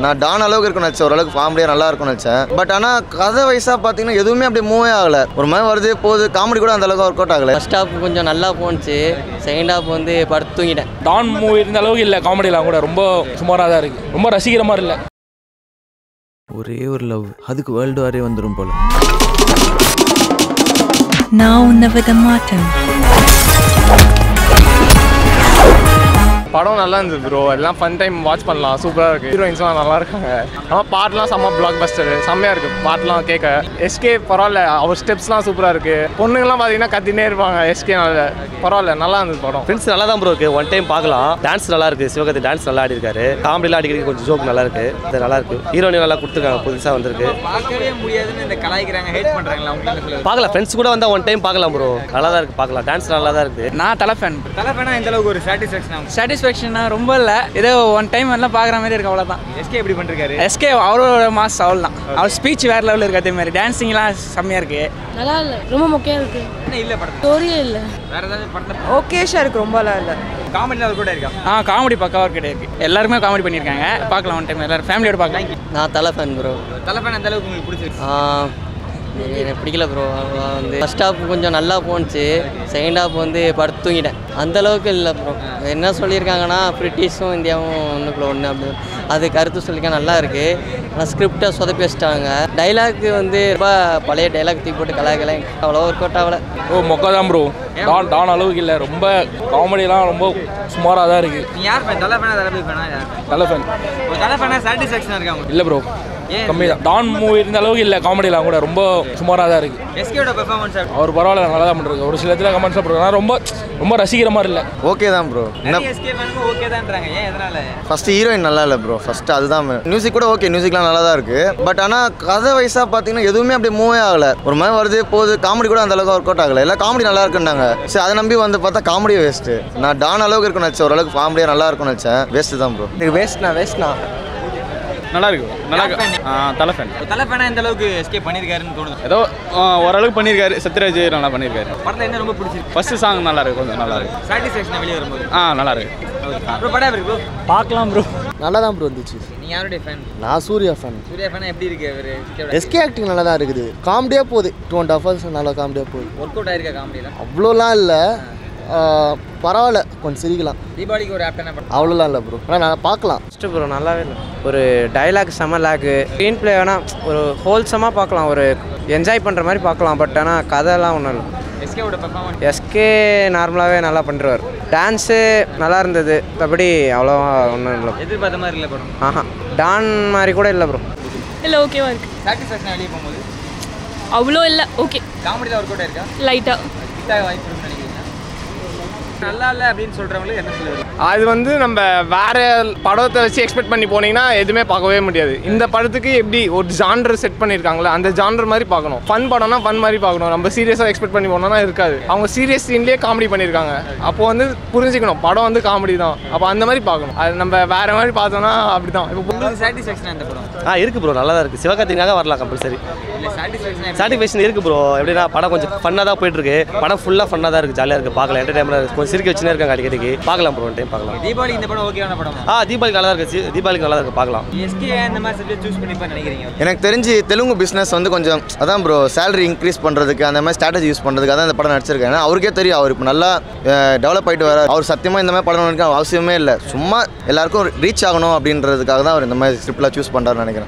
நான் டான் அளவுக்கு இருக்கும்னு நினச்சேன் ஓரளவுக்கு காமெடியாக நல்லா இருக்கும்னு நினச்சேன் பட் ஆனால் கதை வயசாக பார்த்தீங்கன்னா எதுவுமே அப்படியே மூவே ஆகலை ஒரு மாதிரி வருது போகுது காமெடி கூட அந்த அளவுக்கு ஒர்க் அவுட் ஆகலை ஃபர்ஸ்ட் ஹாஃப் கொஞ்சம் நல்லா போணுச்சு செகண்ட் ஹாஃப் வந்து படுத்து தூங்கிட்டேன் டான் மூவி இருந்த அளவுக்கு இல்லை காமெடியெலாம் கூட ரொம்ப சுமாராக தான் இருக்குது ரொம்ப ரசிக்கிற மாதிரி இல்லை ஒரே ஒரு லவ் அதுக்கு வேர்ல்டு வாரே வந்துடும் போல நான் உன்னை விட மாட்டேன் படம் நல்லா இருந்தது ப்ரோ எல்லாம் ஃபன் டைம் வாட்ச் பண்ணலாம் சூப்பராக இருக்குது ஹீரோயின்ஸ்லாம் நல்லா இருக்காங்க ஆனால் பாட்டுலாம் செம்ம பிளாக் பஸ்டர் செம்மையாக இருக்குது பாட்டுலாம் கேட்க எஸ்கே பரவாயில்ல அவர் ஸ்டெப்ஸ்லாம் சூப்பராக இருக்குது பொண்ணுங்கலாம் பார்த்தீங்கன்னா கத்தினே இருப்பாங்க எஸ்கே நல்ல பரவாயில்ல நல்லா இருந்தது படம் ஃப்ரெண்ட்ஸ் நல்லா தான் ப்ரோ இருக்கு ஒன் டைம் பார்க்கலாம் டான்ஸ் நல்லா இருக்கு சிவகத்தி டான்ஸ் நல்லா ஆடி இருக்காரு காமெடிலாம் அடிக்கிறதுக்கு கொஞ்சம் ஜோக் நல்லா இருக்கு இது நல்லா இருக்கு ஹீரோயின் நல்லா கொடுத்துருக்காங்க புதுசாக வந்திருக்கு பார்க்கவே முடியாதுன்னு இந்த கலாய்க்கிறாங்க ஹேட் பண்றாங்களா உங்களுக்கு என்ன சொல்லுது பார்க்கலாம் ஃப்ரெண்ட்ஸ் கூட வந்தால் ஒன் டைம் பார்க்கலாம் ப்ரோ நல்லா தான் இருக்கு பார்க்கலாம் டான்ஸ் நல்லா தான் இருக்கு நான் தலை ஃபேன் தலை ஃபேனா இந்த அளவுக்கு ஒரு சாட்டிஸ்ஃபேக்ஷன் ஆகும் சாட்டிஸ்ஃபேக்ஷனா ரொம்ப இல்லை ஏதோ ஒன் டைம் எல்லாம் பார்க்குற மாதிரி இருக்கு அவ்வளோதான் எஸ்கே எப்படி பண்ணிருக்காரு எஸ்கே அவரோட மாஸ் அவள் தான் அவர் ஸ்பீச் வேறு லெவலில் இருக்கு அதே மாதிரி டான்ஸிங்லாம் செம்மையாக இருக்குது நல்லா இல்லை ரொம்ப மொக்கையாக இருக்கு என்ன இல்ல படத்துல ஸ்டோரியே இல்லை வேற ஏதாவது படத்துல ஓகேஷா இருக்கு ரொம்பலாம் இல்லை காமெடியில் அவர் கூட இருக்கா ஆ காமெடி பக்காவாக கிடையாது எல்லாருமே காமெடி பண்ணியிருக்காங்க பார்க்கலாம் ஒன் டைம் எல்லாரும் ஃபேமிலியோட பார்க்கலாம் நான் தலை ஃபேன் ப்ரோ தலை ஃபேன் அந்த அளவுக்கு உங்களுக்கு பிடிச்சிருக்கு எனக்கு பிடிக்கல ப்ரோ வந்து ஃபர்ஸ்ட் ஹாஃப் கொஞ்சம் நல்லா போணுச்சு செகண்ட் ஹாஃப் வந்து படுத்து தூங்கிட்டேன் அந்த அளவுக்கு இல்லை ப்ரோ என்ன சொல்லியிருக்காங்கன்னா பிரிட்டிஷும் இந்தியாவும் ஒன்றுக்குள்ள ஒன்று அப்படி அது கருத்து சொல்லியிருக்காங்க நல்லா இருக்குது ஆனால் ஸ்கிரிப்டை சொதப்பி வச்சிட்டாங்க டைலாக் வந்து ரொம்ப பழைய டைலாக் தூக்கி போட்டு கலாய்க்கலை அவ்வளோ ஒர்க் அவுட் ஆகலை ஓ மொக்கா தான் ப்ரோ டான் டான் அளவுக்கு இல்லை ரொம்ப காமெடியெலாம் ரொம்ப சுமாராக தான் இருக்குது நீ யார் ஃபேன் தலை ஃபேனா தளபதி ஃபேனா யார் fan? நல்ல ஃபேன் ஒரு தலை ஃபேனா சாட்டிஸ்ஃபேக்ஷன் இருக்கா உங்களுக்கு இல்லை ப்ரோ ஏன் கம்மி தான் டான் மூவி இருந்த அளவுக்கு இல்லை காமெடியெலாம் கூட ரொம்ப சுமாராக தான் இருக்குது எஸ்கேயோட பெர்ஃபார்மன்ஸ் அவர் பரவாயில்ல நல்லா தான் பண்ணுறாரு ஒரு சில இடத்துல கமெண்ட்ஸ் பண்ணுறாங்க ரொம்ப ரொம்ப ரசிக்கிற மாதிரி இல்லை ஓகே தான் ப்ரோ என்ன நிறைய எஸ்கே ஃபேனுக்கு ஓகே தான்றாங்க ஏன் எதனால ஃபஸ்ட்டு ஹீரோயின் நல்லா இல்லை ப்ரோ ஃபஸ்ட்டு அதுதான் மியூசிக் கூட ஓகே மியூசிக்லாம் நல்லா தான் இருக்குது பட் ஆனால் கதை வயசாக பார்த்தீங்கன்னா எதுவுமே அப்படியே மூவே ஆகலை ஒரு மாதிரி வருது போகுது காமெடி கூட அந்த அளவுக்கு ஒர்க் அவுட் ஆகலை எல்லாம் காமெடி நல்லா இருக்குன்னாங்க சரி அதை நம்பி வந்து பார்த்தா காமெடியே வேஸ்ட்டு நான் டான் அளவுக்கு இருக்கும்னு நினச்சேன் ஓரளவுக்கு காமெடியாக நல்லா இருக்கும்னு நினச்சேன் வேஸ்ட்டு தான் ப்ரோ இது வேஸ்ட்ண்ணா வேஸ்ட்ண்ணா நல்லா இருக்கு நல்லா இருக்கு தலை ஃபேன் ஒரு தலை ஃபேனா இந்த அளவுக்கு எஸ்கே பண்ணிருக்காருன்னு தோணுது ஏதோ ஓரளவுக்கு பண்ணியிருக்காரு சத்யராஜ் நல்லா பண்ணியிருக்காரு படத்துல என்ன ரொம்ப பிடிச்சிருக்கு ஃபர்ஸ்ட் சாங் நல்லா இருக்கு கொஞ்சம் நல்லா இருக்கு சாட்டிஸ்ஃபேக்ஷன் வெளியே வரும்போது ஆ நல்லா இருக்கு அப்புறம் படம் இருக்கு ப்ரோ பார்க்கலாம் ப்ரோ நல்லா தான் ப்ரோ இருந்துச்சு நீ யாருடைய ஃபேன் நான் சூர்யா ஃபேன் சூர்யா ஃபேனா எப்படி இருக்கு அவரு எஸ்கே ஆக்டிங் நல்லா தான் இருக்குது காமெடியாக போகுது டூ அண்ட் ஹாஃப் ஹவர்ஸ் நல்லா காமெடியாக போகுது ஒர்க் அவுட் ஆயிருக்கா காமெடியில் அவ்வளோலாம் இல்லை பரவாயில்ல கொஞ்சம் சிரிக்கலாம் தீபாவளிக்கு ஒரு ஆப்டான படம் அவ்வளோலாம் இல்லை ப்ரோ ஆனால் நான் பார்க்கலாம் ஃபஸ்ட்டு ப்ரோ நல்லாவே இல்லை ஒரு டைலாக் செம லேக்கு ஸ்க்ரீன் ப்ளே வேணால் ஒரு ஹோல்சமாக பார்க்கலாம் ஒரு என்ஜாய் பண்ணுற மாதிரி பார்க்கலாம் பட் ஆனால் கதைலாம் ஒன்றும் இல்லை எஸ்கேவோட பெர்ஃபார்மன்ஸ் எஸ்கே நார்மலாகவே நல்லா பண்ணுறார் டான்ஸு நல்லா இருந்தது மற்றபடி அவ்வளோவா ஒன்றும் இல்லை எதிர்பார்த்த மாதிரி இல்லை படம் ஆஹா டான் மாதிரி கூட இல்லை ப்ரோ இல்லை ஓகேவா இருக்கு சாட்டிஸ்ஃபேக்ஷன் வெளியே போகும்போது அவ்வளோ இல்லை ஓகே காமெடியில் ஒர்க் அவுட் ஆயிருக்கா லைட்டாக ஹிட்டாக வாய்ப்பு இருக்குன்னு நினைக்கிறீங்க நல்லா இல்லை அப்படின்னு சொல்கிறவங்களுக்கு என்ன சொல்லுவது அது வந்து நம்ம வேற படத்தை வச்சு எக்ஸ்பெக்ட் பண்ணி போனீங்கன்னா எதுவுமே பார்க்கவே முடியாது இந்த படத்துக்கு எப்படி ஒரு ஜான்டர் செட் பண்ணியிருக்காங்களே அந்த ஜான்டர் மாதிரி பார்க்கணும் ஃபன் படம்னா ஃபன் மாதிரி பார்க்கணும் நம்ம சீரியஸாக எக்ஸ்பெக்ட் பண்ணி போனோம்னா இருக்காது அவங்க சீரியஸ் சீன்லேயே காமெடி பண்ணியிருக்காங்க அப்போ வந்து புரிஞ்சுக்கணும் படம் வந்து காமெடி தான் அப்போ அந்த மாதிரி பார்க்கணும் அது நம்ம வேற மாதிரி பார்த்தோம்னா அப்படி தான் இப்போ உங்களுக்கு சாட்டிஸ்ஃபேக்ஷன் அந்த படம் ஆ இருக்கு ப்ரோ நல்லா தான் இருக்கு சிவகார்த்திகாக வரலாம் கம்பல்சரி இல்லை சாட்டிஸ்ஃபேக்ஷன் சாட்டிஸ்ஃபேக்ஷன் இருக்கு ப்ரோ எப்படின்னா படம் கொஞ்சம் ஃபன்னாக தான் போயிட்டு இருக்கு படம் ஃபுல்லாக ஃபன்னாக தான் இருக்கு ஜாலியாக இருக்கு பார்க்கலாம் என்டர்டைன்மெண்ட் இருக்கு கொஞ்சம் சிரிக்க வச்சுனே இருக்காங்க அடிக்கடிக்கு பார்க்கலாம் ப்ரோ டைம் பார்க்கலாம் தீபாவளி இந்த படம் ஓகேவான படம் ஆ தீபாவளிக்கு நல்லா தான் இருக்கு சி- தீபாவளிக்கு நல்லா தான் இருக்கு பார்க்கலாம் எஸ்கே இந்த மாதிரி சப்ஜெக்ட் சூஸ் பண்ணிப்பா நினைக்கிறீங்க எனக்கு தெரிஞ்சு தெலுங்கு பிஸ்னஸ் வந்து கொஞ்சம் அதான் ப்ரோ சேலரி இன்க்ரீஸ் பண்ணுறதுக்கு அந்த மாதிரி ஸ்ட்ராட்டஜி யூஸ் பண்ணுறதுக்கு அதான் இந்த படம் நடிச்சிருக்கேன் ஏன்னா அவருக்கே தெரியும் அவர் இப்போ நல்லா டெவலப் ஆகிட்டு வர அவர் சத்தியமாக இந்த மாதிரி படம் நடிக்க அவசியமே இல்லை சும்மா எல்லாருக்கும் ரீச் ஆகணும் அப்படின்றதுக்காக தான் அவர் இந்த மாதிரி ஸ்கிரிப்ட்லாம் சூஸ் பண்ணுறாருன்னு நினைக்கிறேன்